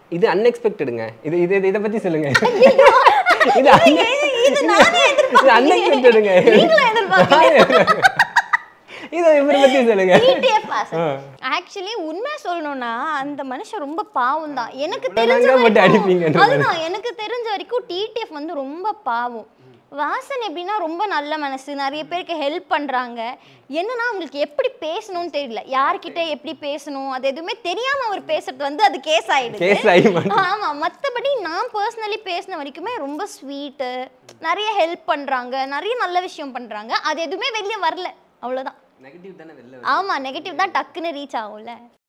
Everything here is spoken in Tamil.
இது அன்எக்ஸ்பெக்டடுங்க இது இது இது- இதை பத்தி சொல்லுங்க இது இது நானே அன்எக்ஸ்பெக்டடுங்க நீங்களும் எதிர்பார்க்கலையா? இதை இவரை பத்தி சொல்லுங்க டிடிஎஃப் ஆக்சுவலி உண்மை சொல்லணும்னா அந்த மனுஷன் ரொம்ப பாவம் தான் எனக்கு தெரிஞ்ச இவ்வளவு போட்டு அடிப்பீங்கன்ற வரைக்கும் மாதிரி. அதுதான் எனக்கு தெரிஞ்ச வரைக்கும் டிடிஎஃப் வந்து ரொம்ப பாவம் வாசன் எப்படின்னா ரொம்ப நல்ல மனசு நிறைய பேருக்கு ஹெல்ப் பண்றாங்க என்னன்னா அவங்களுக்கு எப்படி பேசணும்னு தெரியல யார்கிட்ட எப்படி பேசணும் அது எதுவுமே தெரியாம அவர் பேசுறது வந்து அது கேஸ் ஆயிடுது கேஸ் ஆகி மாட்டேன் ஆமா மத்தபடி நான் பர்சனலி பேசின வரைக்குமே ரொம்ப ஸ்வீட்டு நிறைய ஹெல்ப் பண்றாங்க நிறைய நல்ல விஷயம் பண்றாங்க அது எதுவுமே வெளியே வரல அவ்வளவுதான் நெகட்டிவ் தானே வெளில ஆமா நெகட்டிவ் தான் டக்குன்னு ரீச் ஆகும்ல